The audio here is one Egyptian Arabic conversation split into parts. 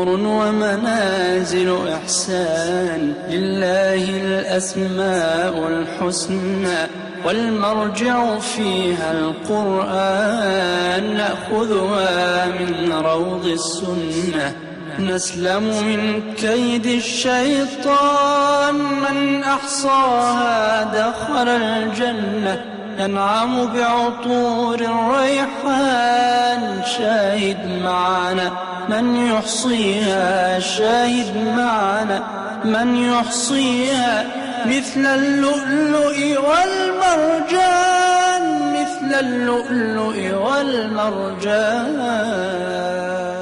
نور ومنازل إحسان لله الأسماء الحسنى والمرجع فيها القرآن نأخذها من روض السنة نسلم من كيد الشيطان من أحصاها دخل الجنة ينعم بعطور الريحان شاهد معنا من يحصيها شاهد معنا من يحصيها مثل اللؤلؤ والمرجان مثل اللؤلؤ والمرجان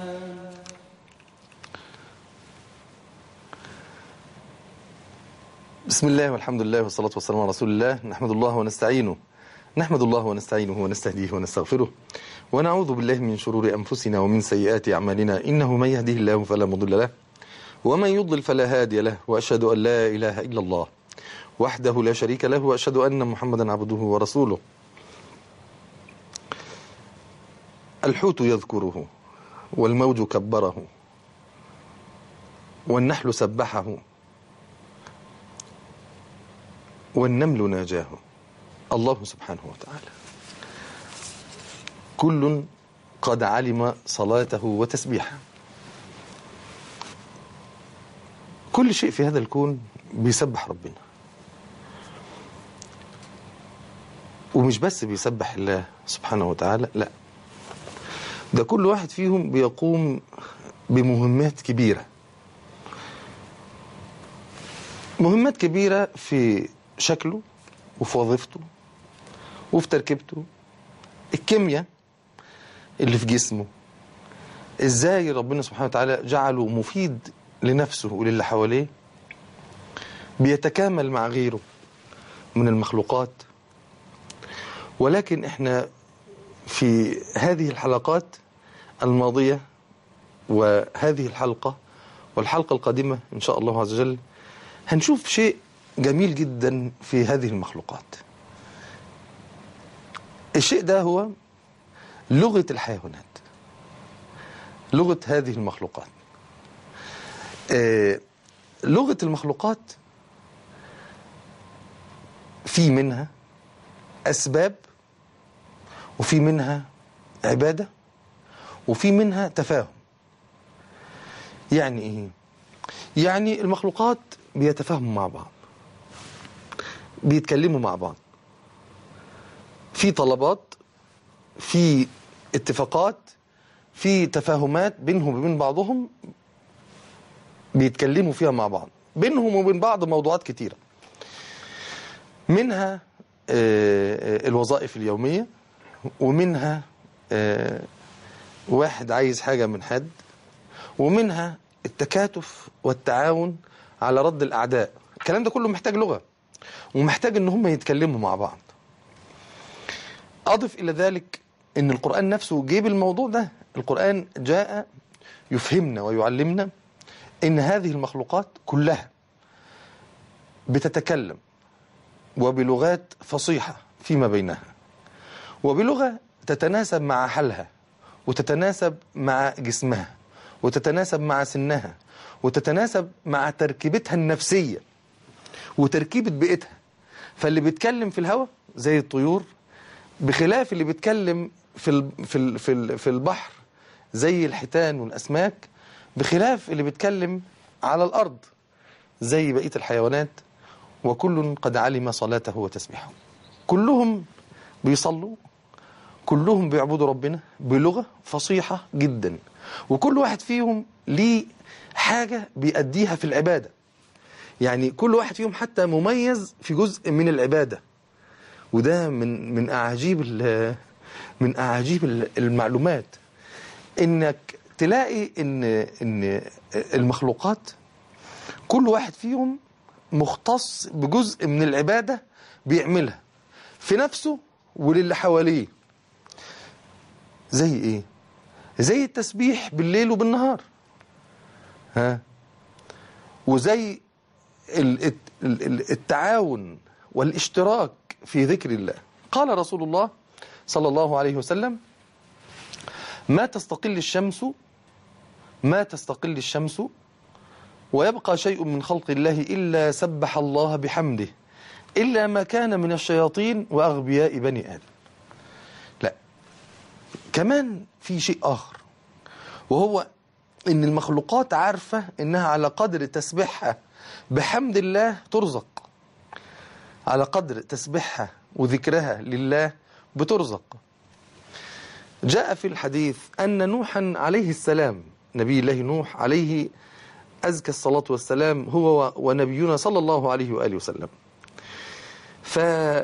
بسم الله والحمد لله والصلاة والسلام على رسول الله نحمد الله ونستعينه نحمد الله ونستعينه ونستهديه ونستغفره ونعوذ بالله من شرور أنفسنا ومن سيئات أعمالنا إنه من يهده الله فلا مضل له ومن يضلل فلا هادي له وأشهد أن لا إله إلا الله وحده لا شريك له وأشهد أن محمدا عبده ورسوله الحوت يذكره والموج كبره والنحل سبحه والنمل ناجاه الله سبحانه وتعالى كل قد علم صلاته وتسبيحه كل شيء في هذا الكون بيسبح ربنا ومش بس بيسبح الله سبحانه وتعالى لا ده كل واحد فيهم بيقوم بمهمات كبيرة مهمات كبيرة في شكله وفي وظيفته وفي تركيبته الكيمياء اللي في جسمه ازاي ربنا سبحانه وتعالى جعله مفيد لنفسه وللي حواليه بيتكامل مع غيره من المخلوقات ولكن احنا في هذه الحلقات الماضية وهذه الحلقة والحلقة القادمة إن شاء الله عز وجل هنشوف شيء جميل جدا في هذه المخلوقات الشيء ده هو لغة الحيوانات لغة هذه المخلوقات آه لغة المخلوقات في منها أسباب وفي منها عبادة وفي منها تفاهم يعني إيه؟ يعني المخلوقات بيتفاهموا مع بعض بيتكلموا مع بعض في طلبات في اتفاقات في تفاهمات بينهم وبين بعضهم بيتكلموا فيها مع بعض بينهم وبين بعض موضوعات كتيرة منها الوظائف اليومية ومنها واحد عايز حاجة من حد ومنها التكاتف والتعاون على رد الأعداء الكلام ده كله محتاج لغة ومحتاج ان هم يتكلموا مع بعض أضف إلى ذلك ان القرآن نفسه جيب الموضوع ده القرآن جاء يفهمنا ويعلمنا ان هذه المخلوقات كلها بتتكلم وبلغات فصيحة فيما بينها وبلغة تتناسب مع حالها وتتناسب مع جسمها وتتناسب مع سنها وتتناسب مع تركيبتها النفسية وتركيبة بيئتها فاللي بيتكلم في الهواء زي الطيور بخلاف اللي بيتكلم في ال في ال في, ال في البحر زي الحيتان والأسماك بخلاف اللي بيتكلم على الأرض زي بقية الحيوانات وكل قد علم صلاته وتسبيحه كلهم بيصلوا كلهم بيعبدوا ربنا بلغة فصيحة جدا وكل واحد فيهم ليه حاجة بيأديها في العبادة يعني كل واحد فيهم حتى مميز في جزء من العبادة وده من من أعاجيب من أعاجيب المعلومات إنك تلاقي إن إن المخلوقات كل واحد فيهم مختص بجزء من العبادة بيعملها في نفسه وللي حواليه زي ايه زي التسبيح بالليل وبالنهار ها وزي التعاون والاشتراك في ذكر الله قال رسول الله صلى الله عليه وسلم ما تستقل الشمس ما تستقل الشمس ويبقى شيء من خلق الله إلا سبح الله بحمده إلا ما كان من الشياطين وأغبياء بني آدم لا كمان في شيء آخر وهو إن المخلوقات عارفة إنها على قدر تسبيحها بحمد الله ترزق على قدر تسبيحها وذكرها لله بترزق جاء في الحديث أن نوحا عليه السلام نبي الله نوح عليه أزكى الصلاة والسلام هو ونبينا صلى الله عليه وآله وسلم ف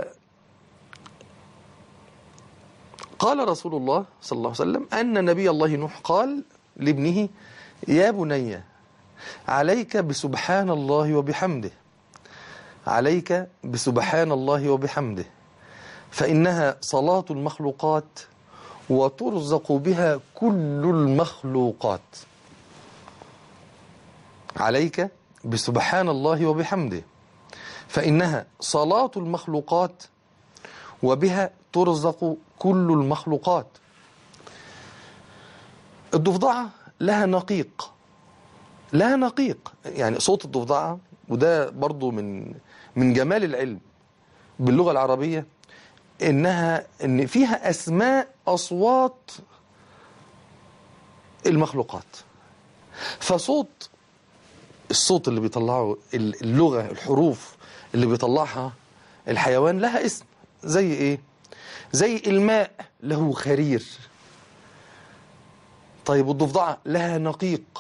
قال رسول الله صلى الله عليه وسلم أن نبي الله نوح قال لابنه يا بني عليك بسبحان الله وبحمده عليك بسبحان الله وبحمده فإنها صلاة المخلوقات وترزق بها كل المخلوقات عليك بسبحان الله وبحمده فإنها صلاة المخلوقات وبها ترزق كل المخلوقات الضفدعة لها نقيق لها نقيق يعني صوت الضفدعة وده برضو من من جمال العلم باللغة العربية إنها إن فيها أسماء أصوات المخلوقات فصوت الصوت اللي بيطلعه اللغة الحروف اللي بيطلعها الحيوان لها اسم زي ايه زي الماء له خرير طيب الضفدعة لها نقيق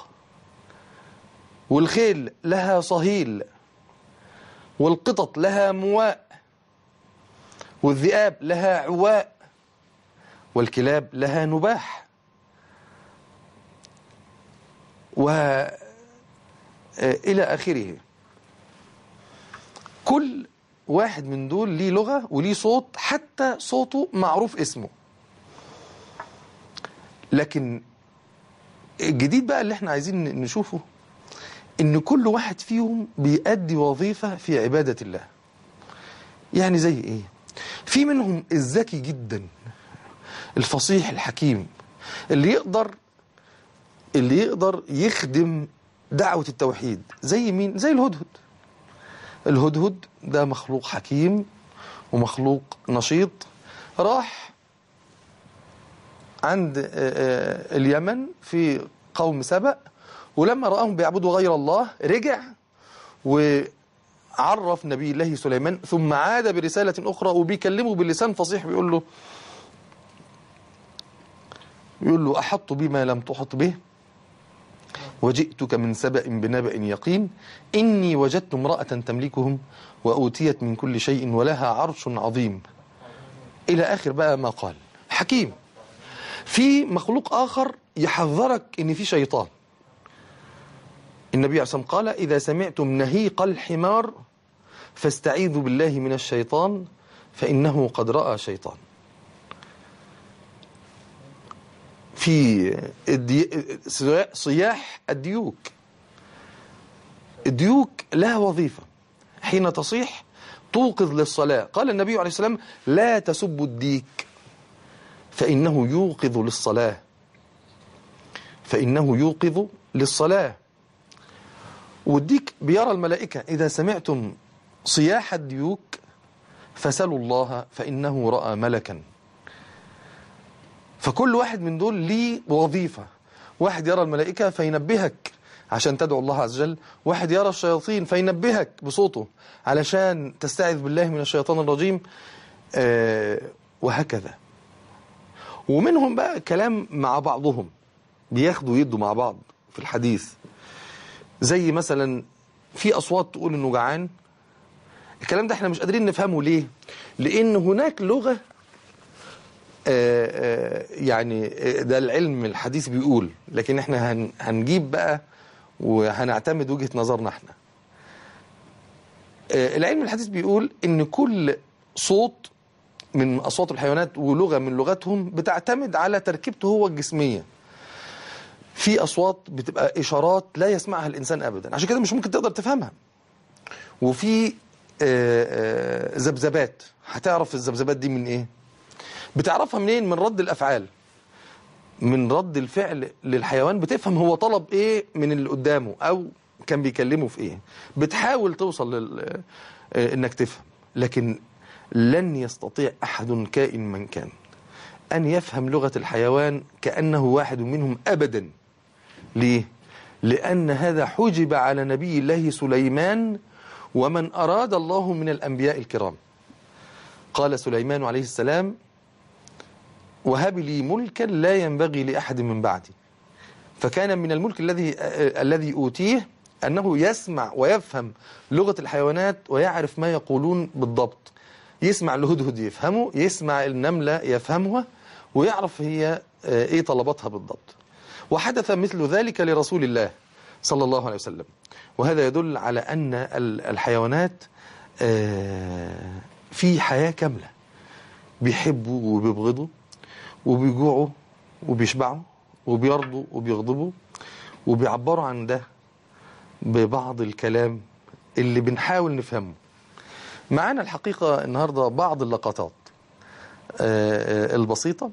والخيل لها صهيل والقطط لها مواء والذئاب لها عواء والكلاب لها نباح و إلى آخره كل واحد من دول ليه لغة وليه صوت حتى صوته معروف اسمه لكن الجديد بقى اللي احنا عايزين نشوفه ان كل واحد فيهم بيأدي وظيفة في عبادة الله يعني زي ايه في منهم الذكي جدا الفصيح الحكيم اللي يقدر اللي يقدر يخدم دعوة التوحيد زي مين زي الهدهد الهدهد ده مخلوق حكيم ومخلوق نشيط راح عند اليمن في قوم سبأ ولما رآهم بيعبدوا غير الله رجع وعرف نبي الله سليمان ثم عاد برسالة أخرى وبيكلمه بلسان فصيح بيقول له يقول له أحط بما لم تحط به وجئتك من سبأ بنبأ يقين إني وجدت امرأة تملكهم وأوتيت من كل شيء ولها عرش عظيم إلى آخر بقى ما قال حكيم في مخلوق آخر يحذرك إن في شيطان النبي عليه الصلاة والسلام قال إذا سمعتم نهيق الحمار فاستعيذوا بالله من الشيطان فإنه قد رأى شيطان في الدي... صياح الديوك الديوك لها وظيفة حين تصيح توقظ للصلاة قال النبي عليه السلام لا تسبوا الديك فإنه يوقظ للصلاة فإنه يوقظ للصلاة والديك بيرى الملائكة إذا سمعتم صياح الديوك فسلوا الله فإنه رأى ملكا فكل واحد من دول ليه وظيفة واحد يرى الملائكة فينبهك عشان تدعو الله عز وجل واحد يرى الشياطين فينبهك بصوته علشان تستعذ بالله من الشيطان الرجيم آه وهكذا ومنهم بقى كلام مع بعضهم بياخدوا يدوا مع بعض في الحديث زي مثلا في أصوات تقول إنه جعان الكلام ده احنا مش قادرين نفهمه ليه لأن هناك لغة آآ آآ يعني ده العلم الحديث بيقول لكن احنا هن هنجيب بقى وهنعتمد وجهة نظرنا احنا العلم الحديث بيقول ان كل صوت من اصوات الحيوانات ولغة من لغتهم بتعتمد على تركيبته هو الجسمية في اصوات بتبقى اشارات لا يسمعها الانسان ابدا عشان كده مش ممكن تقدر تفهمها وفي ذبذبات هتعرف الذبذبات دي من ايه بتعرفها منين من رد الافعال من رد الفعل للحيوان بتفهم هو طلب ايه من اللي قدامه او كان بيكلمه في ايه بتحاول توصل لل... آه، انك تفهم لكن لن يستطيع احد كائن من كان ان يفهم لغة الحيوان كأنه واحد منهم ابدا ليه لأن هذا حجب على نبي الله سليمان ومن أراد الله من الأنبياء الكرام قال سليمان عليه السلام وهب لي ملكا لا ينبغي لأحد من بعدي فكان من الملك الذي آه، الذي أوتيه أنه يسمع ويفهم لغة الحيوانات ويعرف ما يقولون بالضبط يسمع الهدهد يفهمه يسمع النملة يفهمها ويعرف هي آه، إيه طلباتها بالضبط وحدث مثل ذلك لرسول الله صلى الله عليه وسلم وهذا يدل على أن ال- الحيوانات آه، في حياة كاملة بيحبوا وبيبغضوا وبيجوعوا وبيشبعوا وبيرضوا وبيغضبوا وبيعبروا عن ده ببعض الكلام اللي بنحاول نفهمه معانا الحقيقة النهاردة بعض اللقطات آه، آه، البسيطة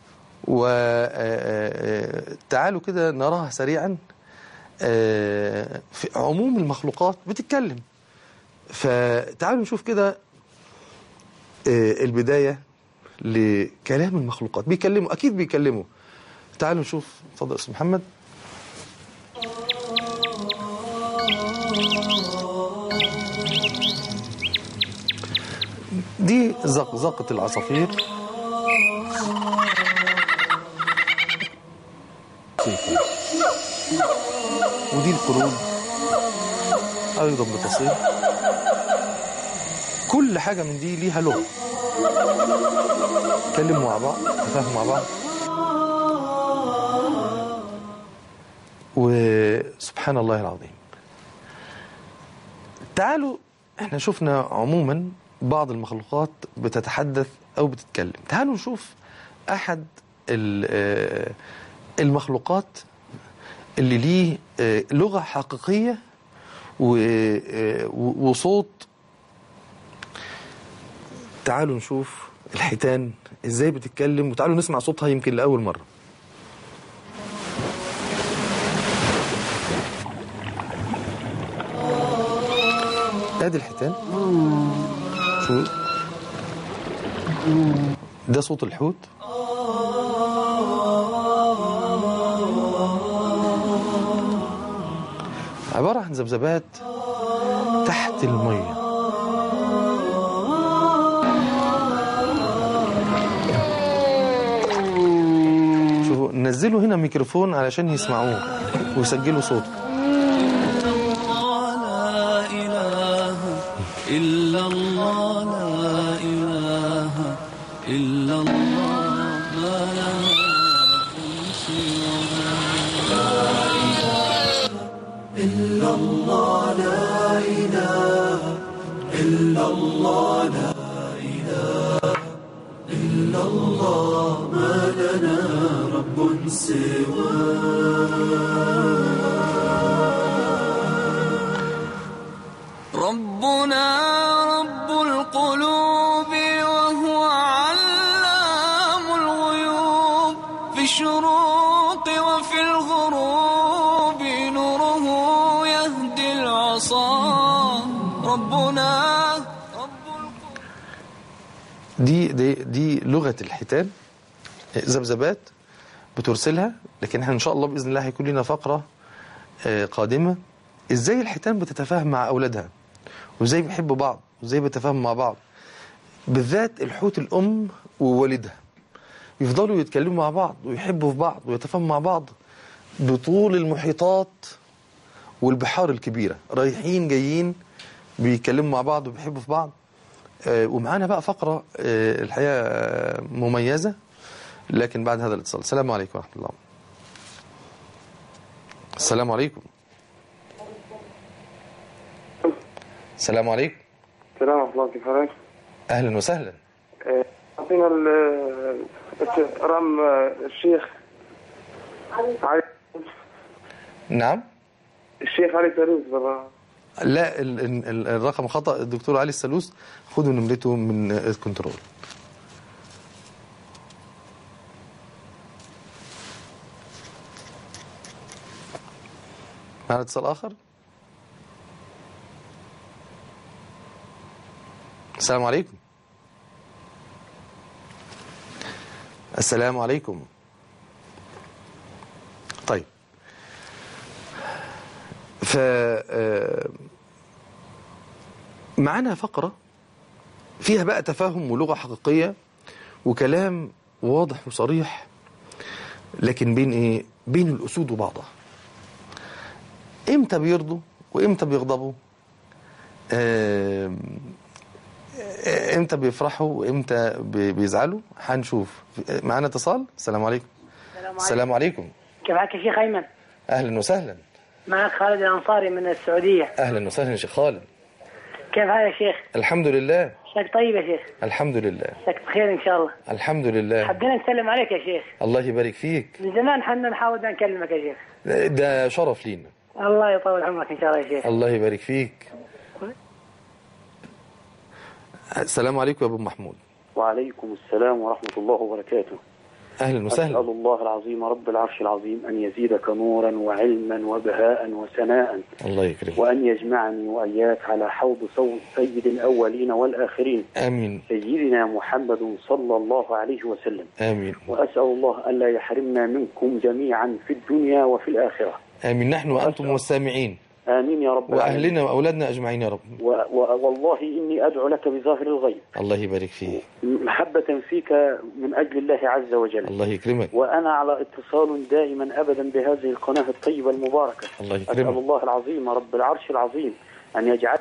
وتعالوا كده نراها سريعا آه، في عموم المخلوقات بتتكلم فتعالوا نشوف كده آه، البداية لكلام المخلوقات بيكلموا أكيد بيكلموا تعالوا نشوف اتفضل يا أستاذ محمد دي زقزقة العصافير ودي القرود أيضا بتصير كل حاجة من دي ليها لغة يتكلموا مع بعض يتفاهموا مع بعض وسبحان الله العظيم تعالوا احنا شفنا عموما بعض المخلوقات بتتحدث او بتتكلم تعالوا نشوف احد ال- آه، المخلوقات اللي ليه آه، لغة حقيقية و- آه، و- وصوت تعالوا نشوف الحيتان ازاي بتتكلم وتعالوا نسمع صوتها يمكن لأول مرة ادي الحيتان شو ده صوت الحوت عبارة عن ذبذبات تحت المية شوفوا نزلوا هنا ميكروفون علشان يسمعوه ويسجلوا صوته لا إله إلا الله لا إله إلا الله ما له سواه ربنا رب القلوب وهو علام الغيوب في الشروق وفي الغروب نوره يهدي العصا ربنا رب دي دي دي لغة الحيتان ذبذبات بترسلها لكن احنا ان شاء الله باذن الله هيكون لنا فقرة آه، قادمة ازاي الحيتان بتتفاهم مع اولادها وازاي بيحبوا بعض وازاي بيتفاهموا مع بعض بالذات الحوت الام ووالدها يفضلوا يتكلموا مع بعض ويحبوا في بعض ويتفاهموا مع بعض بطول المحيطات والبحار الكبيرة رايحين جايين بيتكلموا مع بعض وبيحبوا في بعض آه، ومعانا بقى فقرة آه، الحقيقة آه، مميزة لكن بعد هذا الاتصال السلام عليكم ورحمة الله السلام عليكم السلام عليكم السلام ورحمة الله كيف حالك؟ أهلا وسهلا آه، أعطينا ال- الت- رقم آه، الشيخ علي نعم الشيخ علي سالوس برا لا ال- ال- ال- الرقم خطأ الدكتور علي السلوس خدوا نمرته من الكنترول معنا اتصال آخر السلام عليكم السلام عليكم طيب ف آه، معانا فقرة فيها بقى تفاهم ولغة حقيقية وكلام واضح وصريح لكن بين ايه بين الاسود وبعضها امتى بيرضوا وامتى بيغضبوا آم، آه، امتى بيفرحوا وامتى بي- بيزعلوا هنشوف معانا اتصال السلام عليكم السلام عليكم كيف حالك يا شيخ ايمن؟ اهلا وسهلا معك خالد الانصاري من السعوديه، اهلا وسهلا يا شيخ خالد كيف حالك يا شيخ؟ الحمد لله عساك طيب يا شيخ، الحمد لله عساك بخير ان شاء الله. الحمد لله حبينا نسلم عليك يا شيخ، الله يبارك فيك من زمان حنا نحاول نكلمك يا شيخ. ده شرف لينا الله يطول عمرك ان شاء الله يا شيخ. الله يبارك فيك السلام عليكم يا ابو محمود وعليكم السلام ورحمة الله وبركاته اهلا أسأل وسهلا الله العظيم رب العرش العظيم أن يزيدك نورا وعلما وبهاء وسناء الله يكرمك وأن يجمعني وإياك على حوض صوت سيد الأولين والآخرين امين سيدنا محمد صلى الله عليه وسلم امين وأسأل الله ألا يحرمنا منكم جميعا في الدنيا وفي الآخرة امين نحن وانتم والسامعين آمين يا رب العالمين. واهلنا واولادنا اجمعين يا رب و... و... والله إني أدعو لك بظاهر الغيب الله يبارك فيك محبة فيك من أجل الله عز وجل الله يكرمك وأنا على اتصال دائما أبدا بهذه القناة الطيبة المباركة الله أسأل يكرمك الله العظيم رب العرش العظيم أن يجعل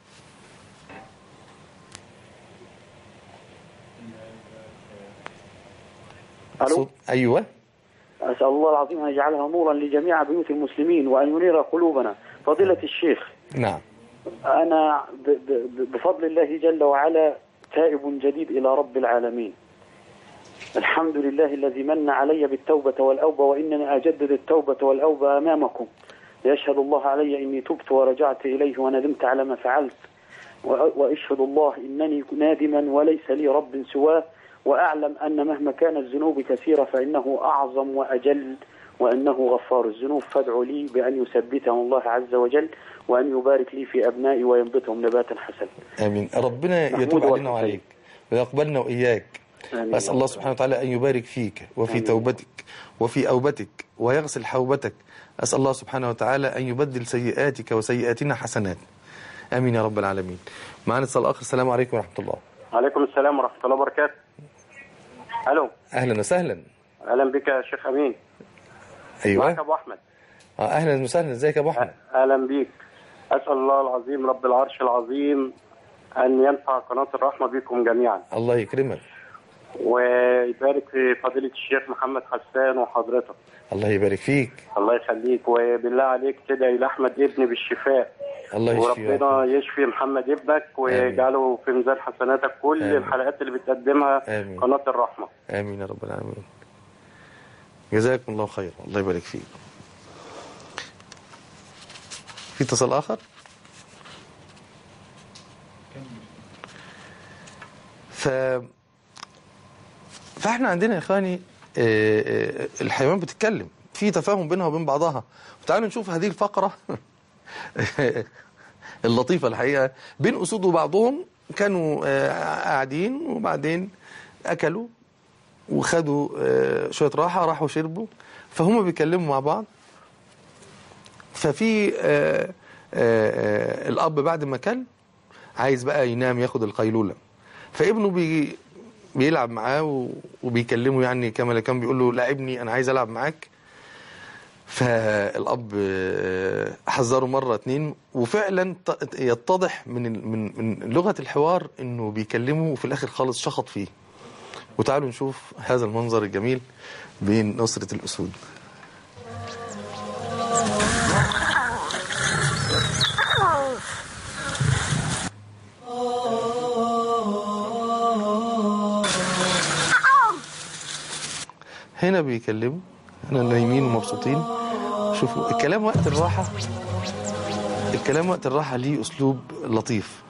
ألو صوت ايوه أسأل الله العظيم أن يجعلها نورا لجميع بيوت المسلمين وأن ينير قلوبنا فضيلة الشيخ نعم أنا ب- ب- بفضل الله جل وعلا تائب جديد إلى رب العالمين الحمد لله الذي من علي بالتوبة والأوبة وإنني أجدد التوبة والأوبة أمامكم يشهد الله علي إني تبت ورجعت إليه وندمت على ما فعلت و- وأشهد الله إنني نادما وليس لي رب سواه وأعلم أن مهما كانت ذنوبي كثيرة فإنه أعظم وأجل وأنه غفار الذنوب فادعوا لي بأن يثبتهم الله عز وجل وأن يبارك لي في أبنائي وينبتهم نباتا حسنا امين ربنا محمود يتوب علينا وفي وعليك ويقبلنا واياك آمين. أسأل الله سبحانه وتعالى أن يبارك فيك وفي آمين. توبتك وفي أوبتك ويغسل حوبتك أسأل الله سبحانه وتعالى أن يبدل سيئاتك وسيئاتنا حسنات آمين يا رب العالمين معنا اتصال آخر السلام عليكم ورحمة الله عليكم السلام ورحمة الله وبركاته ألو أهلا وسهلا أهلا بك يا شيخ أمين معك أيوة أبو أحمد آه، أهلا وسهلا ازيك يا أبو أحمد أهلا بك أسأل الله العظيم رب العرش العظيم أن ينفع قناة الرحمة بكم جميعا الله يكرمك ويبارك في فضيلة الشيخ محمد حسان وحضرتك الله يبارك فيك الله يخليك وبالله عليك تدعي لأحمد ابني بالشفاء الله يشفيه وربنا يشفي محمد ابنك ويجعله في ميزان حسناتك كل آمين. الحلقات اللي بتقدمها آمين. قناة الرحمة آمين يا رب العالمين جزاكم الله خير الله يبارك فيك في اتصال آخر ف فاحنا عندنا يا اخواني آه، آه، الحيوان بتتكلم في تفاهم بينها وبين بعضها وتعالوا نشوف هذه الفقرة اللطيفة الحقيقة بين أسود وبعضهم كانوا آه، قاعدين وبعدين أكلوا وخدوا آه، شوية راحة راحوا شربوا فهم بيتكلموا مع بعض ففي آه، آه، آه، الأب بعد ما كل عايز بقى ينام ياخد القيلولة فابنه بي بيلعب معاه و- وبيكلمه يعني كما لو كان بيقول له لاعبني انا عايز العب معاك فالاب آه، حذره مره اتنين وفعلا ت- يتضح من ال- من من لغه الحوار انه بيكلمه وفي الاخر خالص شخط فيه وتعالوا نشوف هذا المنظر الجميل بين نصرة الأسود هنا بيكلموا هنا نايمين ومبسوطين شوفوا الكلام وقت الراحة الكلام وقت الراحة ليه أسلوب لطيف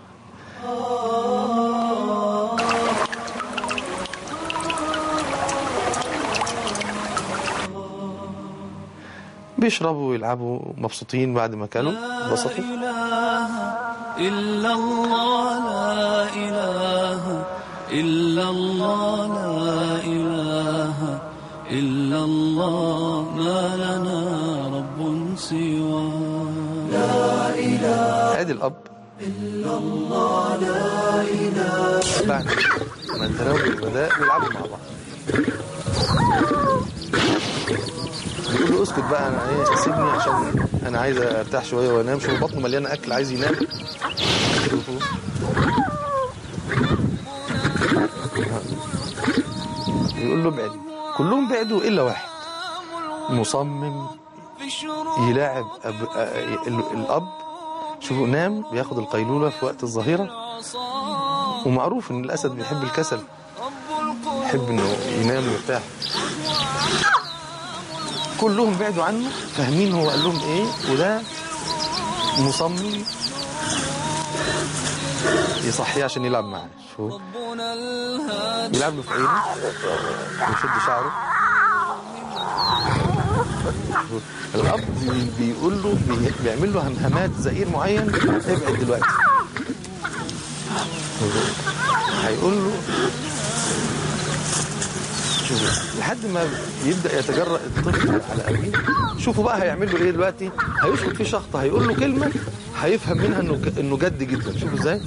بيشربوا ويلعبوا مبسوطين بعد ما كانوا لا بسطوا إله إلا الله لا إله إلا الله لا إله إلا الله ما لنا رب سواه ادي الاب الا الله لا اله بعد ما انتهوا بالبداء بيلعبوا مع بعض بيقول له اسكت بقى انا ايه سيبني عشان انا عايز ارتاح شويه وانام شوف بطنه مليانه اكل عايز ينام شوفوا. بيقول له ابعد كلهم بعدوا الا واحد مصمم في الشروق يلاعب أب... أ- ال- الاب شوفوا نام بياخد القيلوله في وقت الظهيره العصا ومعروف ان الاسد بيحب الكسل رب القلوب يحب انه ينام ويرتاح كلهم بعدوا عنه فاهمين هو قال لهم ايه وده مصمم يصحيه عشان يلعب معاه شوف ربنا الهادي يلعب له في عينه ويشد شعره الاب بي- بيقول له بي- بيعمل له همهمات زئير معين ابعد دلوقتي هيقول له شوفوا لحد ما يبدا يتجرأ الطفل على ابيه شوفوا بقى هيعمل له ايه دلوقتي هيشفط فيه شخطه هيقول له كلمه هيفهم منها انه ج- انه جد جدا شوفوا ازاي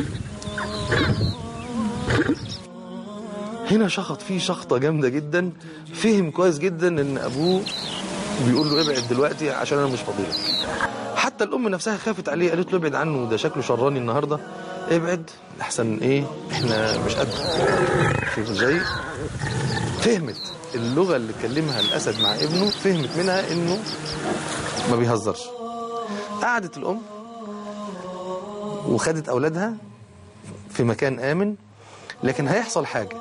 هنا شخط فيه شخطة جامدة جدا فهم كويس جدا ان ابوه بيقول له ابعد دلوقتي عشان انا مش فاضيلك حتى الام نفسها خافت عليه قالت له ابعد عنه ده شكله شراني النهارده ابعد احسن ايه احنا مش قد شوف ازاي فهمت اللغة اللي اتكلمها الاسد مع ابنه فهمت منها انه ما بيهزرش قعدت الام وخدت اولادها في مكان امن لكن هيحصل حاجه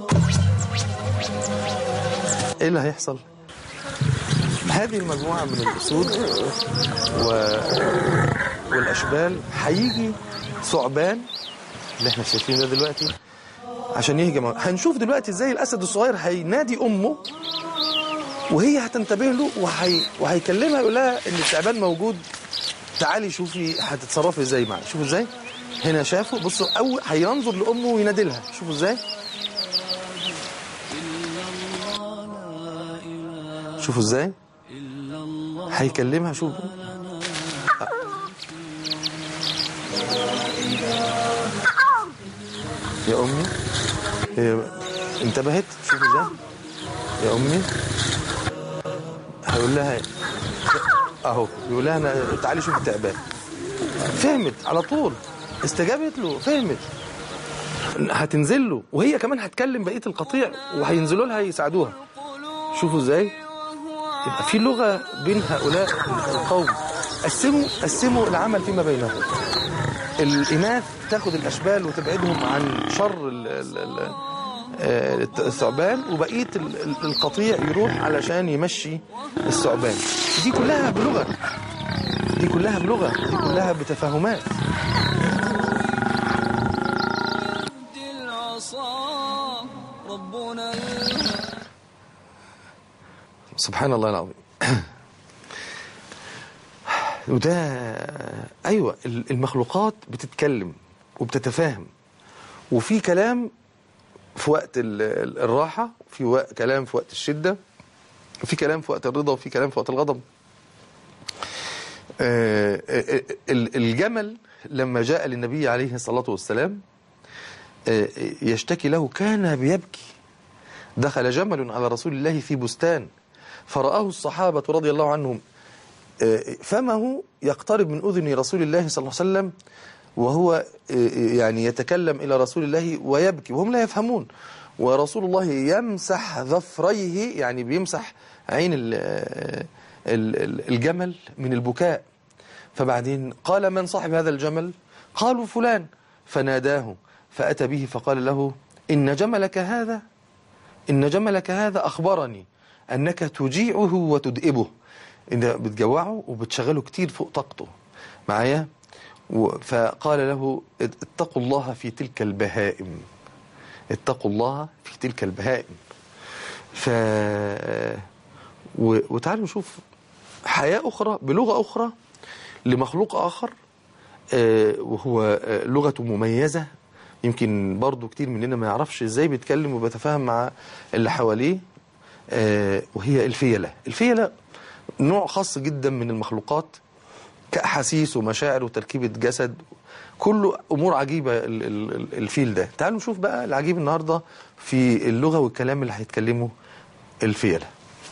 ايه اللي هيحصل هذه المجموعة من الأسود و... والأشبال هيجي ثعبان اللي احنا شايفينه ده دلوقتي عشان يهجم هنشوف دلوقتي ازاي الأسد الصغير هينادي أمه وهي هتنتبه له وهي... وهيكلمها يقول لها إن الثعبان موجود تعالي شوفي هتتصرفي ازاي معاه شوفوا ازاي هنا شافوا بصوا أول هينظر لأمه وينادي لها شوفوا ازاي شوفوا ازاي هيكلمها شوفوا يا امي هي انتبهت شوفوا ازاي يا امي هيقول لها اهو يقول لها انا تعالي شوفي التعبان فهمت على طول استجابت له فهمت هتنزل له وهي كمان هتكلم بقيه القطيع وهينزلوا لها يساعدوها شوفوا ازاي يبقى في لغه بين هؤلاء القوم قسموا قسموا العمل فيما بينهم الاناث تاخد الاشبال وتبعدهم عن شر ال- ال- ال- آه، الثعبان وبقيه ال- ال- القطيع يروح علشان يمشي الثعبان دي كلها بلغه دي كلها بلغه دي كلها بتفاهمات العصا ربنا الهادي سبحان الله العظيم وده ايوه المخلوقات بتتكلم وبتتفاهم وفي كلام في وقت ال- ال- الراحه في وقت كلام في وقت الشده وفي كلام في وقت الرضا وفي كلام في وقت الغضب آه، آه، ال- الجمل لما جاء للنبي عليه الصلاه والسلام آه، يشتكي له كان بيبكي دخل جمل على رسول الله في بستان فرآه الصحابة رضي الله عنهم آه، فمه يقترب من أذن رسول الله صلى الله عليه وسلم وهو آه، يعني يتكلم إلى رسول الله ويبكي وهم لا يفهمون ورسول الله يمسح ظفريه يعني بيمسح عين ال- آه، ال- ال- الجمل من البكاء فبعدين قال من صاحب هذا الجمل قالوا فلان فناداه فأتى به فقال له إن جملك هذا إن جملك هذا أخبرني أنك تجيعه وتدئبه إن بتجوعه وبتشغله كتير فوق طاقته معايا و- فقال له اتقوا الله في تلك البهائم اتقوا الله في تلك البهائم ف و- وتعالوا نشوف حياة أخرى بلغة أخرى لمخلوق آخر آه، وهو آه، لغته مميزة يمكن برضو كتير مننا ما يعرفش ازاي بيتكلم وبيتفاهم مع اللي حواليه آه، وهي الفيلة الفيلة نوع خاص جدا من المخلوقات كأحاسيس ومشاعر وتركيبة جسد كله أمور عجيبة ال- ال- ال- الفيل ده تعالوا نشوف بقى العجيب النهاردة في اللغة والكلام اللي هيتكلمه الفيلة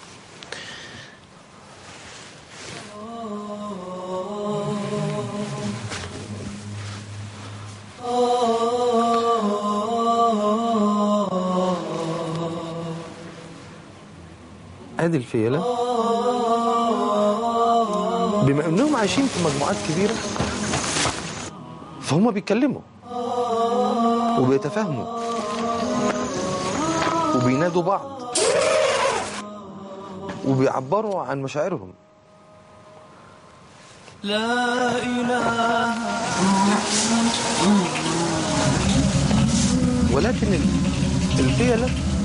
ادي الفيلة بما انهم عايشين في مجموعات كبيرة فهم بيتكلموا وبيتفاهموا وبينادوا بعض وبيعبروا عن مشاعرهم لا إله ولكن ال- الفيلة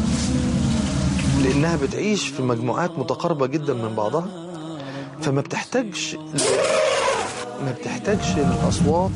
لأنها بتعيش في مجموعات متقاربة جدا من بعضها فما بتحتاجش ما بتحتاجش الأصوات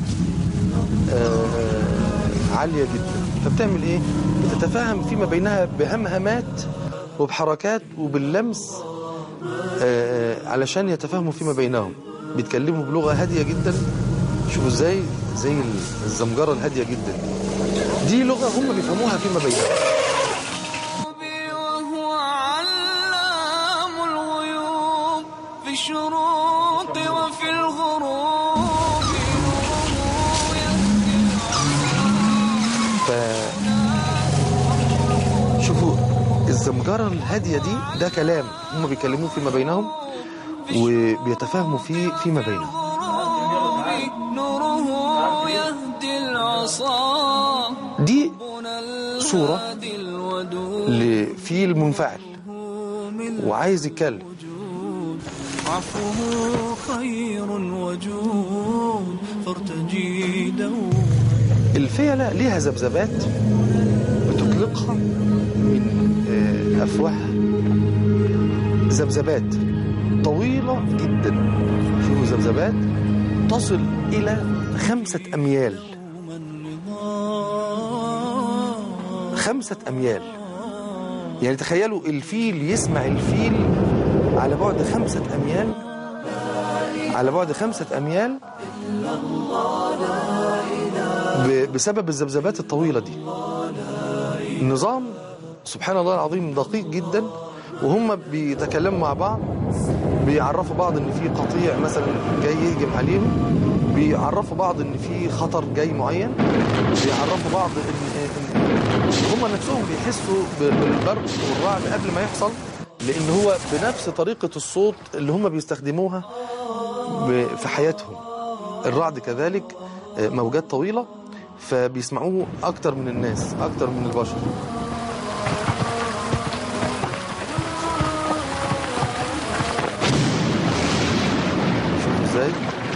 آه، عالية جدا فبتعمل إيه؟ بتتفاهم فيما بينها بهمهمات وبحركات وباللمس آه، علشان يتفاهموا فيما بينهم بيتكلموا بلغة هادية جدا شوفوا ازاي زي الزمجرة الهادية جدا دي لغة هم بيفهموها فيما بينهم بي وهو علام الغيوب في الشروق وفي الغروب نوره يهدي ف شوفوا الزمجرة الهادية دي ده كلام هم بيكلموه فيما بينهم وبيتفاهموا فيه فيما بينهم الغروب نوره يهدي العصا دي ربنا صورة الهادي الودود لفيل منفعل من وعايز يتكلم وجود عفوه خير وجود فارتجي دوما الفيلة ليها ذبذبات بتطلقها من آه، أفواهها ذبذبات طويلة جدا شوفوا ذبذبات تصل إلى خمسة أميال خمسة أميال يعني تخيلوا الفيل يسمع الفيل على بعد خمسة أميال على بعد خمسة أميال ب- بسبب الذبذبات الطويلة دي النظام سبحان الله العظيم دقيق جدا وهم بيتكلموا مع بعض بيعرفوا بعض ان في قطيع مثلا جاي يهجم عليهم بيعرفوا بعض ان في خطر جاي معين بيعرفوا بعض ان, إن هم نفسهم بيحسوا ب- بالبرق والرعد قبل ما يحصل لان هو بنفس طريقة الصوت اللي هم بيستخدموها ب- في حياتهم الرعد كذلك آه، موجات طويلة فبيسمعوه أكتر من الناس أكتر من البشر شوفوا ازاي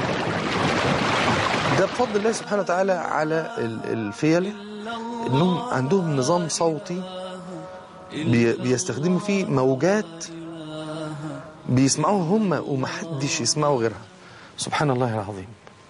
ده بفضل الله سبحانه وتعالى على ال- الفيلة انهم عندهم نظام صوتي بي- بيستخدموا فيه موجات بيسمعوها هم ومحدش يسمعه غيرها سبحان الله العظيم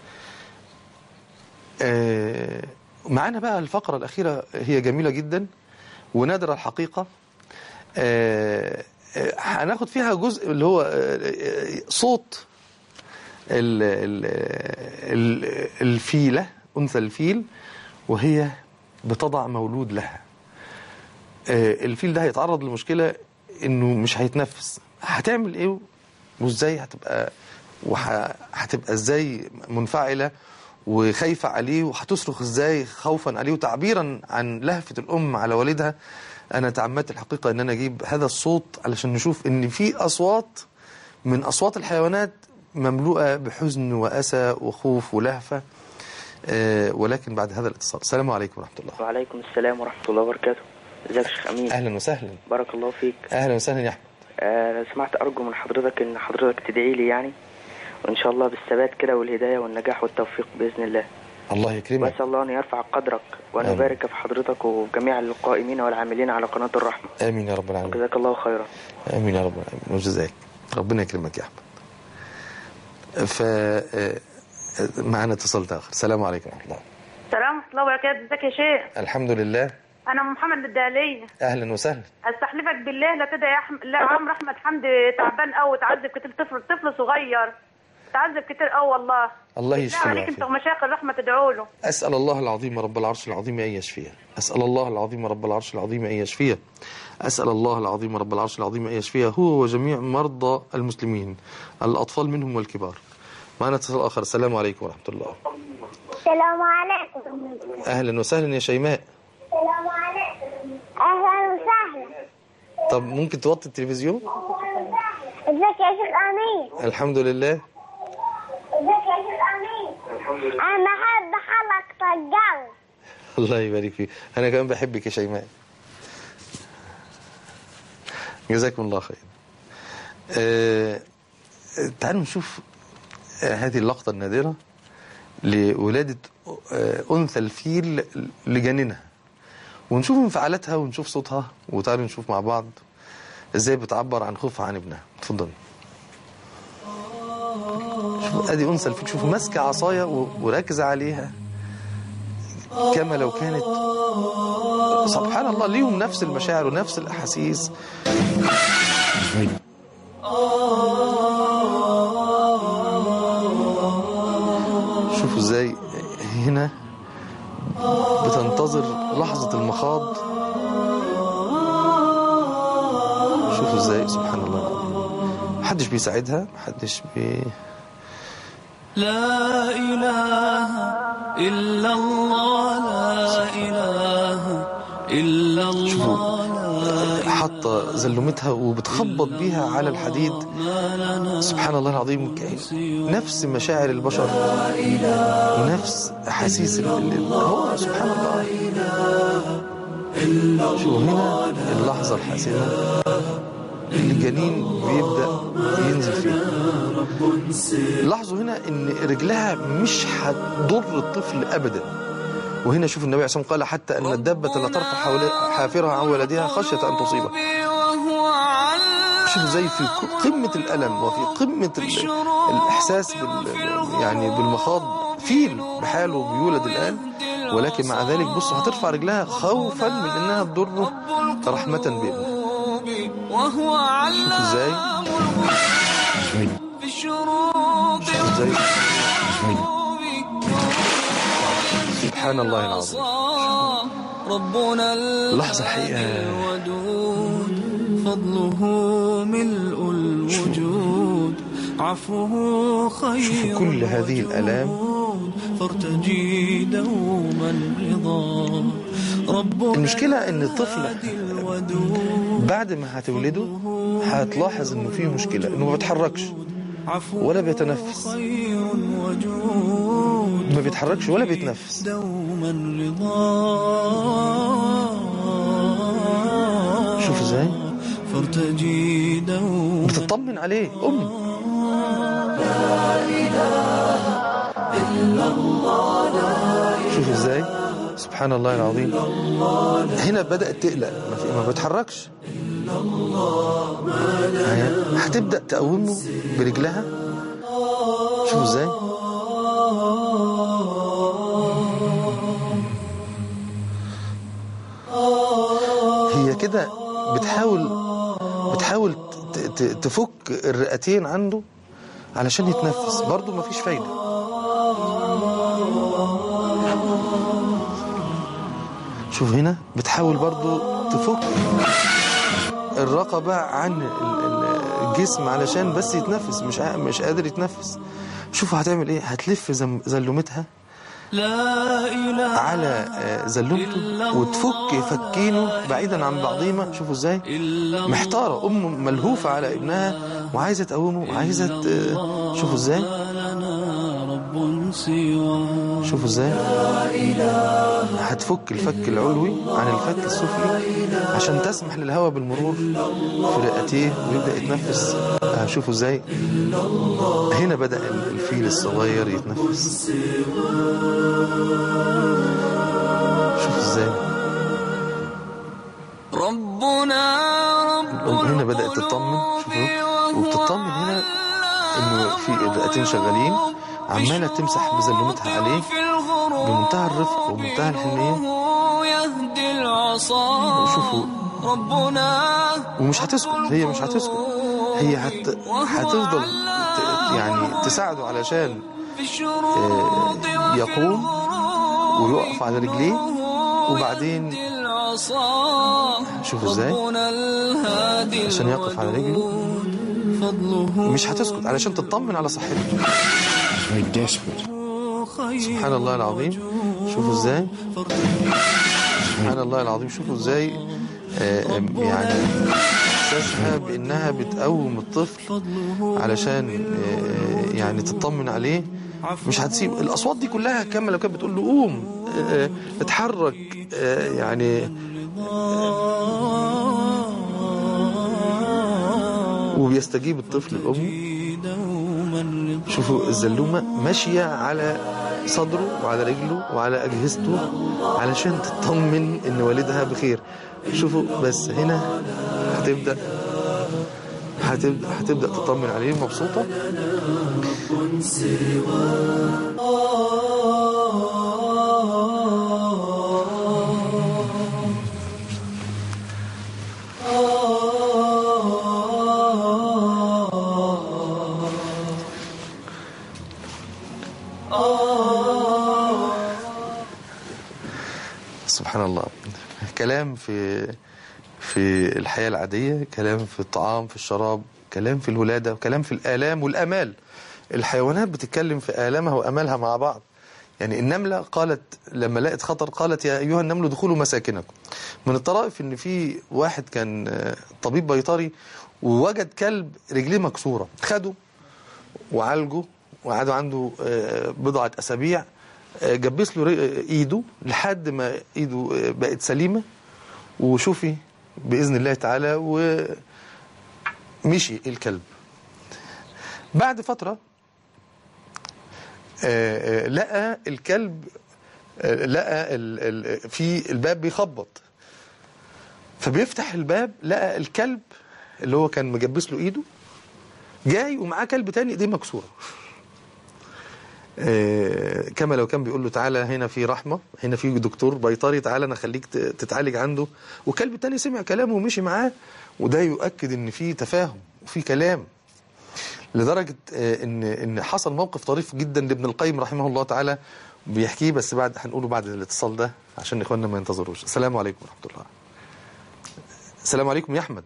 آه، معانا بقى الفقرة الأخيرة هي جميلة جدا ونادرة الحقيقة آه، آه، هناخد فيها جزء اللي هو آه، آه، صوت ال- ال- ال- الفيلة أنثى الفيل وهي بتضع مولود لها آه، الفيل ده هيتعرض لمشكلة انه مش هيتنفس هتعمل ايه وازاي هتبقى وهتبقى ازاي منفعلة وخايفة عليه وهتصرخ ازاي خوفا عليه وتعبيرا عن لهفة الام على والدها انا تعمدت الحقيقة ان انا اجيب هذا الصوت علشان نشوف ان في اصوات من اصوات الحيوانات مملوءة بحزن واسى وخوف ولهفة آه، ولكن بعد هذا الاتصال السلام عليكم ورحمة الله وعليكم السلام ورحمة الله وبركاته ازيك يا شيخ أمين اهلا وسهلا بارك الله فيك اهلا وسهلا يا احمد آه لو سمعت أرجو من حضرتك إن حضرتك تدعي لي يعني وإن شاء الله بالثبات كده والهداية والنجاح والتوفيق بإذن الله الله يكرمك وأسأل الله أن يرفع قدرك وأن آمين. يبارك في حضرتك وجميع القائمين والعاملين على قناة الرحمة امين يا رب العالمين جزاك الله خيرا امين يا رب العالمين وجزاك ربنا يكرمك يا احمد ف آه، معنا اتصال اخر السلام عليكم ورحمه الله السلام ورحمة الله وبركاته ازيك يا شيخ الحمد لله أنا أم محمد الدهلية اهلا وسهلا أستحلفك بالله لا تدعي أحم... لا عمرو أحمد حمدي تعبان أوي تعذب كتير طفل طفل صغير تعذب كتير أوي والله الله لا يشفيه عليك أنت ويعافيه ومشايخ الرحمة تدعوا له أسأل الله العظيم رب العرش العظيم أن يشفيه أسأل الله العظيم رب العرش العظيم أن يشفيه أسأل الله العظيم رب العرش العظيم أن يشفيه هو وجميع مرضى المسلمين الأطفال منهم والكبار معنا اتصال آخر السلام عليكم ورحمة الله السلام عليكم أهلا وسهلا يا شيماء السلام عليكم اهلا وسهلا طب ممكن توطي التلفزيون ازيك يا شيخ امين الحمد لله ازيك يا شيخ امين انا بحب حلقة الجو الله يبارك فيك أنا كمان بحبك يا شيماء جزاكم الله خير آه، تعالوا نشوف آه، هذه اللقطة النادرة لولادة آه، أنثى الفيل لجنينها ونشوف انفعالاتها ونشوف صوتها وتعالوا نشوف مع بعض ازاي بتعبر عن خوفها عن ابنها اتفضل شوف ادي انثى الفيل شوف ماسكه عصايه و- وراكزه عليها كما لو كانت سبحان الله ليهم نفس المشاعر ونفس الاحاسيس شوفوا ازاي هنا بتنتظر لحظة المخاض شوفوا ازاي سبحان الله محدش بيساعدها محدش بي لا إله إلا الله لا إله إلا الله لا حاطة زلمتها وبتخبط بيها على الحديد سبحان الله العظيم ك- نفس مشاعر البشر ونفس أحاسيس ال- ال- هو سبحان الله شو هنا اللحظة الحاسمة اللي الجنين بيبدأ ينزل فيها لاحظوا هنا ان رجلها مش هتضر الطفل ابدا وهنا شوف النبي عليه الصلاه والسلام قال حتى ان الدابه لا ترفع حول- حافرها عن ولدها خشيه ان تصيبه وهو على شوف زي في قمه الالم وفي قمه ال- الاحساس بال يعني بالمخاض فيل بحاله بيولد الان ولكن مع ذلك بص هترفع رجلها خوفا من انها تضره رحمه بابنه وهو علام شوف ازاي في الشروق شوف ازاي سبحان الله العظيم ربنا لحظة حقيقة. الودود فضله ملء الوجود عفوه خير شوفوا كل هذه الآلام. وجود فارتجي دوما رضا ربنا المشكلة إن الطفل الهادي الودود بعد ما هتولده هتلاحظ انه فيه مشكله انه ما بيتحركش عفوه ولا بيتنفس خير وجود ما بيتحركش ولا بيتنفس دوما رضا شوف ازاي فارتجي دوما بتطمن عليه ام شوف ازاي سبحان الله العظيم هنا بدأت تقلق ما, في ما بتحركش هي- هتبدأ تقومه برجلها شوف ازاي هي كده بتحاول بتحاول ت- ت- تفك الرئتين عنده علشان يتنفس برضه مفيش فايدة شوف هنا بتحاول برضه تفك الرقبة عن ال- ال- الجسم علشان بس يتنفس مش ع- مش قادر يتنفس شوفوا هتعمل ايه هتلف زم- زلومتها لا إله على آه، زلومته وتفك فكينه بعيدا عن بعضهما شوفوا ازاي إلا محتارة أم ملهوفة على ابنها وعايزة تقومه وعايزة ت- شوفوا ازاي لنا رب سوى شوفوا ازاي هتفك الفك العلوي عن الفك السفلي عشان تسمح للهواء بالمرور في رئتيه ويبدأ يتنفس آه، شوفوا ازاي هنا بدأ الفيل الصغير يتنفس شوفوا ازاي ربنا رب الأم هنا بدأت تطمن شوفوا وبتطمن هنا انه في دقيقتين شغالين عماله تمسح بزلومتها عليه بمنتهى الرفق ومنتهى الحنيه يهدي العصا وشوفوا ربنا ومش هتسكت هي مش هتسكت هي هت... هتفضل ت... يعني تساعده علشان في الشروط آه، يقوم ويقف على رجليه وبعدين العصا شوفوا ازاي ربنا الهادي عشان يقف على رجله فضله مش هتسكت علشان تطمن على صحته خير سبحان الله العظيم شوفوا ازاي سبحان الله العظيم شوفوا ازاي آه، آه، يعني احساسها بانها بتقوم الطفل علشان آه، يعني تطمن عليه مش هتسيب الاصوات دي كلها كامله لو كانت بتقول له قوم آه، آه، اتحرك آه، يعني وبيستجيب الطفل لامه شوفوا الزلومة ماشية على صدره وعلى رجله وعلى أجهزته علشان تطمن إن والدها بخير شوفوا بس هنا هتبدأ هتبدأ هتبدأ تطمن عليه مبسوطة سبحان الله كلام في في الحياة العادية كلام في الطعام في الشراب كلام في الولادة كلام في الآلام والأمال الحيوانات بتتكلم في آلامها وأمالها مع بعض يعني النملة قالت لما لقت خطر قالت يا أيها النمل ادخلوا مساكنكم من الطرائف إن في واحد كان آه، طبيب بيطري ووجد كلب رجليه مكسورة خده وعالجه وقعدوا عنده آه، بضعة أسابيع آه، جبس له ري- ايده لحد ما ايده آه، بقت سليمة وشوفي بإذن الله تعالى ومشي الكلب بعد فترة آه، آه، لقى الكلب آه، لقى ال- ال- في الباب بيخبط فبيفتح الباب لقى الكلب اللي هو كان مجبس له ايده جاي ومعاه كلب تاني ايديه مكسوره آه، كما لو كان بيقول له تعالى هنا في رحمة هنا في دكتور بيطري تعالى انا اخليك ت- تتعالج عنده وكلب تاني سمع كلامه ومشي معاه وده يؤكد ان في تفاهم وفي كلام لدرجة آه، ان ان حصل موقف طريف جدا لابن القيم رحمه الله تعالى بيحكيه بس بعد هنقوله بعد الاتصال ده عشان اخواننا ما ينتظروش السلام عليكم ورحمة الله السلام عليكم يا احمد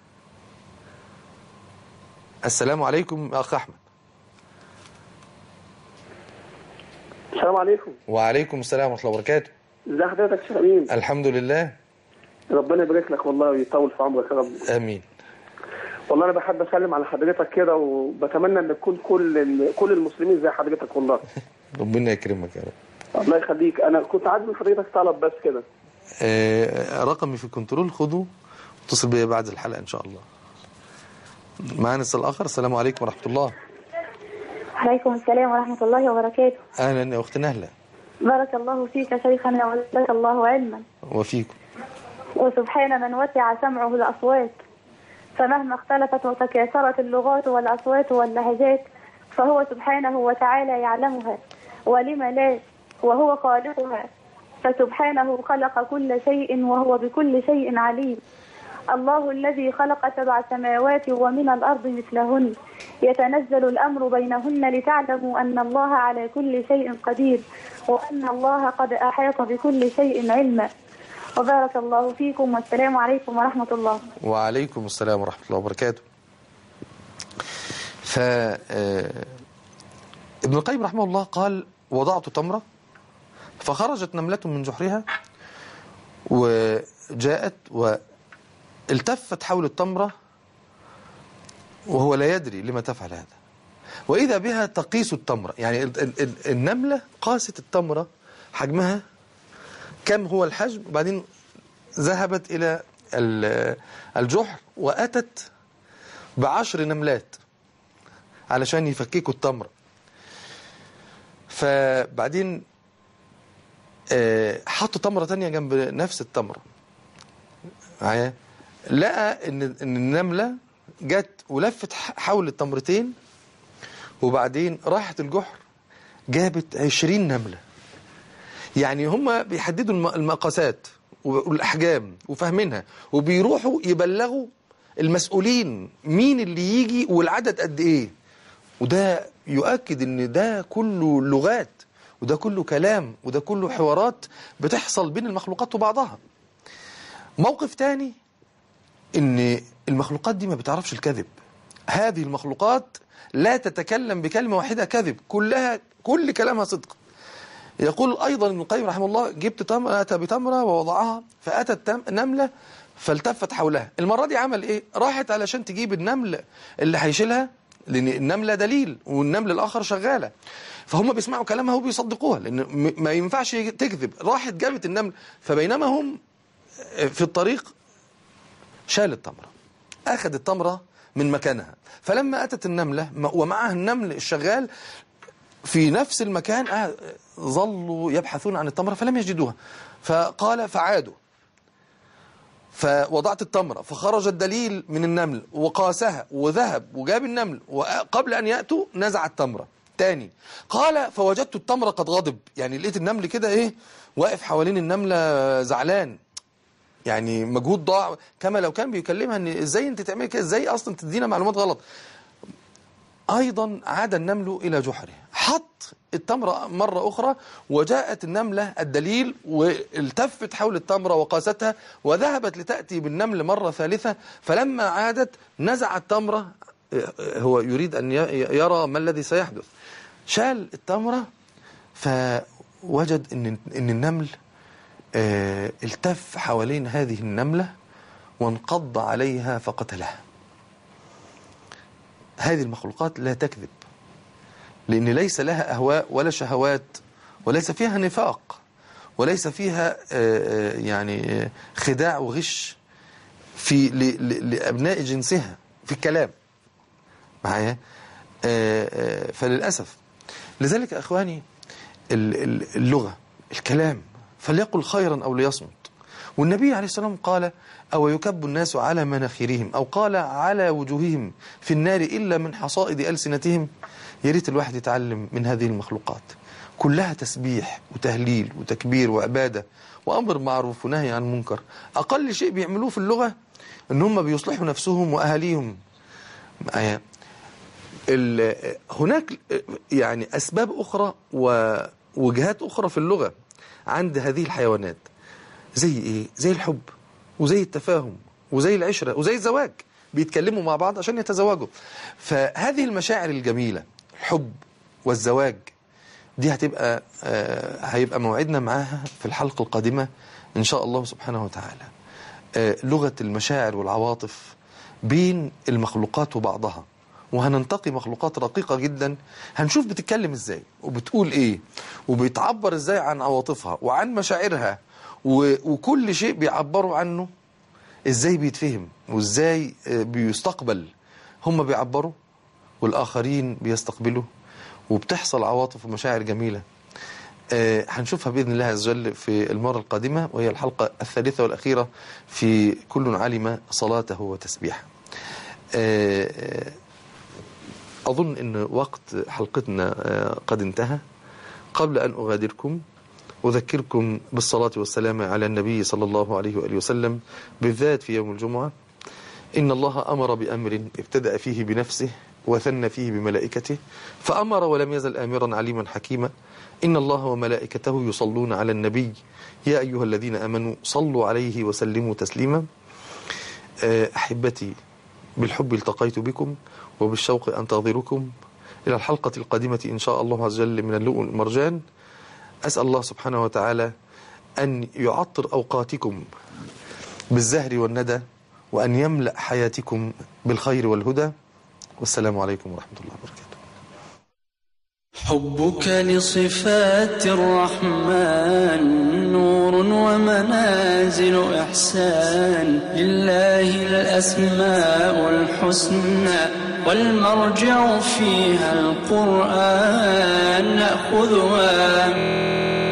السلام عليكم يا اخ احمد السلام عليكم وعليكم السلام ورحمة الله وبركاته ازي حضرتك يا شيخ امين الحمد لله ربنا يبارك لك والله ويطول في عمرك يا رب امين والله انا بحب اسلم على حضرتك كده وبتمنى ان تكون كل ال- كل المسلمين زي حضرتك والله ربنا يكرمك يا رب الله يخليك انا كنت عايز من حضرتك طلب بس كده آه، رقمي في الكنترول خده اتصل بيا بعد الحلقة إن شاء الله معنا اتصال آخر السلام عليكم ورحمة الله عليكم السلام ورحمة الله وبركاته أهلا يا أخت نهلة بارك الله فيك شيخنا وزادك الله علما وفيكم وسبحان من وسع سمعه الأصوات فمهما اختلفت وتكاثرت اللغات والأصوات واللهجات فهو سبحانه وتعالى يعلمها ولم لا وهو خالقها فسبحانه خلق كل شيء وهو بكل شيء عليم الله الذي خلق سبع سماوات ومن الأرض مثلهن يتنزل الأمر بينهن لتعلموا أن الله على كل شيء قدير وأن الله قد أحاط بكل شيء علما وبارك الله فيكم والسلام عليكم ورحمة الله وعليكم السلام ورحمة الله وبركاته ف آه، ابن القيم رحمه الله قال وضعت تمرة فخرجت نملة من جحرها وجاءت والتفت حول التمرة وهو لا يدري لما تفعل هذا وإذا بها تقيس التمرة يعني ال- ال- ال- النملة قاست التمرة حجمها كم هو الحجم وبعدين ذهبت إلى ال- الجحر وأتت بعشر نملات علشان يفككوا التمرة فبعدين آه، حطوا تمرة تانية جنب نفس التمرة معايا لقى ان ان النملة جت ولفت ح- حول التمرتين وبعدين راحت الجحر جابت عشرين نملة يعني هم بيحددوا الم- المقاسات والأحجام وفاهمينها وبيروحوا يبلغوا المسؤولين مين اللي يجي والعدد قد ايه وده يؤكد ان ده كله لغات وده كله كلام وده كله حوارات بتحصل بين المخلوقات وبعضها موقف تاني ان المخلوقات دي ما بتعرفش الكذب هذه المخلوقات لا تتكلم بكلمة واحدة كذب كلها كل كلامها صدق يقول أيضا ابن القيم رحمه الله جبت تمرة أتى بتمرة ووضعها فأتت تم- نملة فالتفت حولها المرة دي عمل إيه راحت علشان تجيب النمل اللي هيشيلها لأن النملة دليل والنمل الآخر شغالة فهم بيسمعوا كلامها وبيصدقوها لأن م- ما ينفعش تكذب راحت جابت النمل فبينما هم في الطريق شال التمرة أخذ التمرة من مكانها فلما أتت النملة م- ومعها النمل الشغال في نفس المكان آه، ظلوا يبحثون عن التمرة فلم يجدوها فقال فعادوا فوضعت التمرة فخرج الدليل من النمل وقاسها وذهب وجاب النمل وقبل أن يأتوا نزع التمرة تاني قال فوجدت التمرة قد غضب يعني لقيت النمل كده ايه واقف حوالين النملة زعلان يعني مجهود ضاع كما لو كان بيكلمها ان ازاي انت تعملي كده ازاي اصلا تدينا معلومات غلط ايضا عاد النمل الى جحره حط التمرة مرة أخرى وجاءت النملة الدليل والتفت حول التمرة وقاستها وذهبت لتأتي بالنمل مرة ثالثة فلما عادت نزع التمرة هو يريد أن ي- يرى ما الذي سيحدث شال التمرة فوجد أن أن النمل آه، التف حوالين هذه النملة وانقض عليها فقتلها هذه المخلوقات لا تكذب لأن ليس لها أهواء ولا شهوات وليس فيها نفاق وليس فيها آه، آه، يعني آه، خداع وغش في ل- ل- لأبناء جنسها في الكلام معايا آه، آه، فللأسف لذلك يا أخواني ال- ال- اللغة الكلام فليقل خيرا أو ليصمت والنبي عليه السلام قال أو يكب الناس على مناخرهم أو قال على وجوههم في النار إلا من حصائد ألسنتهم يا ريت الواحد يتعلم من هذه المخلوقات كلها تسبيح وتهليل وتكبير وعبادة وأمر معروف ونهي عن منكر أقل شيء بيعملوه في اللغة إن هم بيصلحوا نفسهم وأهاليهم معايا ال- هناك يعني أسباب أخرى ووجهات أخرى في اللغة عند هذه الحيوانات زي إيه؟ زي الحب وزي التفاهم وزي العشرة وزي الزواج بيتكلموا مع بعض عشان يتزوجوا فهذه المشاعر الجميلة الحب والزواج دي هتبقى آه، هيبقى موعدنا معاها في الحلقة القادمة إن شاء الله سبحانه وتعالى آه، لغة المشاعر والعواطف بين المخلوقات وبعضها وهننتقي مخلوقات رقيقة جدا هنشوف بتتكلم ازاي وبتقول ايه وبتعبر ازاي عن عواطفها وعن مشاعرها و- وكل شيء بيعبروا عنه ازاي بيتفهم وازاي آه، بيستقبل هم بيعبروا والآخرين بيستقبلوا وبتحصل عواطف ومشاعر جميلة آه، هنشوفها بإذن الله عز وجل في المرة القادمة وهي الحلقة الثالثة والأخيرة في كل علم صلاته وتسبيحه آه، آه، أظن أن وقت حلقتنا آه، قد انتهى قبل أن أغادركم أذكركم بالصلاة والسلام على النبي صلى الله عليه وآله وسلم بالذات في يوم الجمعة إن الله أمر بأمر ابتدأ فيه بنفسه وثنى فيه بملائكته فأمر ولم يزل آمرا عليما حكيما إن الله وملائكته يصلون على النبي يا أيها الذين آمنوا صلوا عليه وسلموا تسليما آه، أحبتي بالحب التقيت بكم وبالشوق أنتظركم إلى الحلقة القادمة إن شاء الله عز وجل من اللؤلؤ المرجان أسأل الله سبحانه وتعالى أن يعطر أوقاتكم بالزهر والندى وأن يملأ حياتكم بالخير والهدى والسلام عليكم ورحمة الله وبركاته حبك لصفات الرحمن نور ومنازل إحسان لله الأسماء الحسنى والمرجع فيها القرآن نأخذها